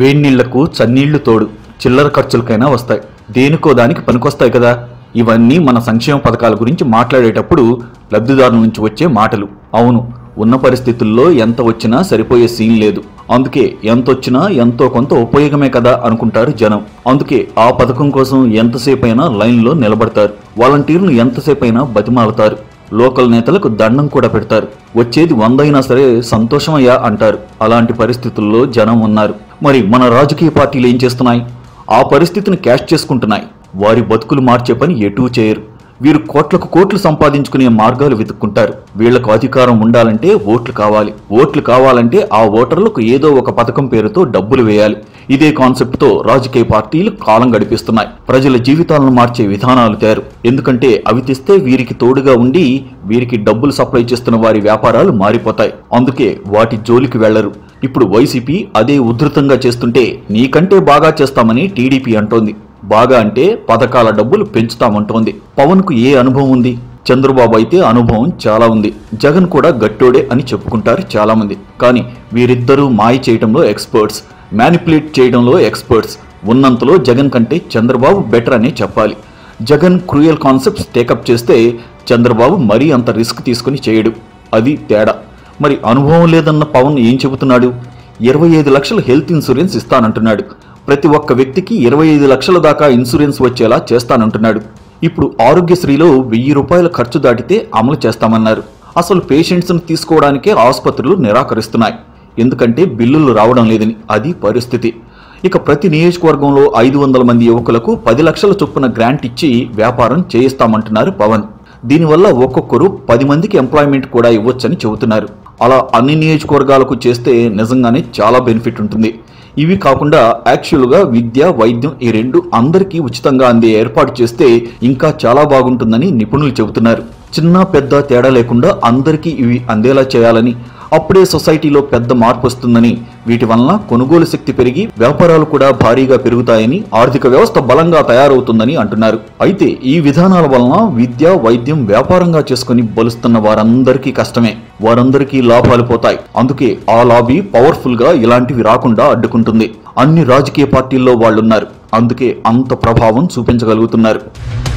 వేడినీళ్లకు చన్నీళ్లు తోడు చిల్లర ఖర్చులకైనా వస్తాయి దేనికో దానికి పనికొస్తాయి కదా ఇవన్నీ మన సంక్షేమ పథకాల గురించి మాట్లాడేటప్పుడు లబ్ధిదారుల నుంచి వచ్చే మాటలు అవును ఉన్న పరిస్థితుల్లో ఎంత వచ్చినా సరిపోయే సీన్ లేదు అందుకే ఎంత వచ్చినా ఎంతో కొంత ఉపయోగమే కదా అనుకుంటారు జనం అందుకే ఆ పథకం కోసం ఎంతసేపైనా లైన్లో నిలబడతారు వాలంటీర్లు ఎంతసేపైనా బతిమాలతారు లోకల్ నేతలకు దండం కూడా పెడతారు వచ్చేది వందైనా సరే సంతోషమయ్యా అంటారు అలాంటి పరిస్థితుల్లో జనం ఉన్నారు మరి మన రాజకీయ పార్టీలు ఏం చేస్తున్నాయి ఆ పరిస్థితిని క్యాష్ చేసుకుంటున్నాయి వారి బతుకులు మార్చే పని ఎటూ చేయరు వీరు కోట్లకు కోట్లు సంపాదించుకునే మార్గాలు వెతుక్కుంటారు వీళ్లకు అధికారం ఉండాలంటే ఓట్లు కావాలి ఓట్లు కావాలంటే ఆ ఓటర్లకు ఏదో ఒక పథకం పేరుతో డబ్బులు వేయాలి ఇదే కాన్సెప్ట్ తో రాజకీయ పార్టీలు కాలం గడిపిస్తున్నాయి ప్రజల జీవితాలను మార్చే విధానాలు తయారు ఎందుకంటే అవి తెస్తే వీరికి తోడుగా ఉండి వీరికి డబ్బులు సప్లై చేస్తున్న వారి వ్యాపారాలు మారిపోతాయి అందుకే వాటి జోలికి వెళ్లరు ఇప్పుడు వైసీపీ అదే ఉధృతంగా చేస్తుంటే నీకంటే బాగా చేస్తామని టీడీపీ అంటోంది బాగా అంటే పథకాల డబ్బులు పెంచుతామంటోంది పవన్ కు ఏ అనుభవం ఉంది చంద్రబాబు అయితే అనుభవం చాలా ఉంది జగన్ కూడా గట్టోడే అని చెప్పుకుంటారు చాలా మంది కానీ వీరిద్దరూ మాయ చేయడంలో ఎక్స్పర్ట్స్ మ్యానిపులేట్ చేయడంలో ఎక్స్పర్ట్స్ ఉన్నంతలో జగన్ కంటే చంద్రబాబు బెటర్ అనే చెప్పాలి జగన్ క్రూయల్ కాన్సెప్ట్స్ టేకప్ చేస్తే చంద్రబాబు మరీ అంత రిస్క్ తీసుకుని చేయడు అది తేడా మరి అనుభవం లేదన్న పవన్ ఏం చెబుతున్నాడు ఇరవై ఐదు లక్షల హెల్త్ ఇన్సూరెన్స్ ఇస్తానంటున్నాడు ప్రతి ఒక్క వ్యక్తికి ఇరవై ఐదు లక్షల దాకా ఇన్సూరెన్స్ వచ్చేలా చేస్తానంటున్నాడు ఇప్పుడు ఆరోగ్యశ్రీలో వెయ్యి రూపాయల ఖర్చు దాటితే అమలు చేస్తామన్నారు అసలు పేషెంట్స్ను తీసుకోవడానికే ఆసుపత్రులు నిరాకరిస్తున్నాయి ఎందుకంటే బిల్లులు రావడం లేదని అది పరిస్థితి ఇక ప్రతి నియోజకవర్గంలో ఐదు వందల మంది యువకులకు పది లక్షల చొప్పున గ్రాంట్ ఇచ్చి వ్యాపారం చేయిస్తామంటున్నారు పవన్ దీనివల్ల ఒక్కొక్కరు పది మందికి ఎంప్లాయ్మెంట్ కూడా ఇవ్వొచ్చని చెబుతున్నారు అలా అన్ని నియోజకవర్గాలకు చేస్తే నిజంగానే చాలా బెనిఫిట్ ఉంటుంది ఇవి కాకుండా యాక్చువల్గా విద్య వైద్యం ఈ రెండు అందరికీ ఉచితంగా అందే ఏర్పాటు చేస్తే ఇంకా చాలా బాగుంటుందని నిపుణులు చెబుతున్నారు చిన్న పెద్ద తేడా లేకుండా అందరికీ ఇవి అందేలా చేయాలని అప్పుడే సొసైటీలో పెద్ద మార్పు వస్తుందని వీటి వలన కొనుగోలు శక్తి పెరిగి వ్యాపారాలు కూడా భారీగా పెరుగుతాయని ఆర్థిక వ్యవస్థ బలంగా తయారవుతుందని అంటున్నారు అయితే ఈ విధానాల వలన విద్య వైద్యం వ్యాపారంగా చేసుకుని బలుస్తున్న వారందరికీ కష్టమే వారందరికీ లాభాలు పోతాయి అందుకే ఆ లాబీ పవర్ఫుల్ గా ఇలాంటివి రాకుండా అడ్డుకుంటుంది అన్ని రాజకీయ పార్టీల్లో వాళ్ళున్నారు అందుకే అంత ప్రభావం చూపించగలుగుతున్నారు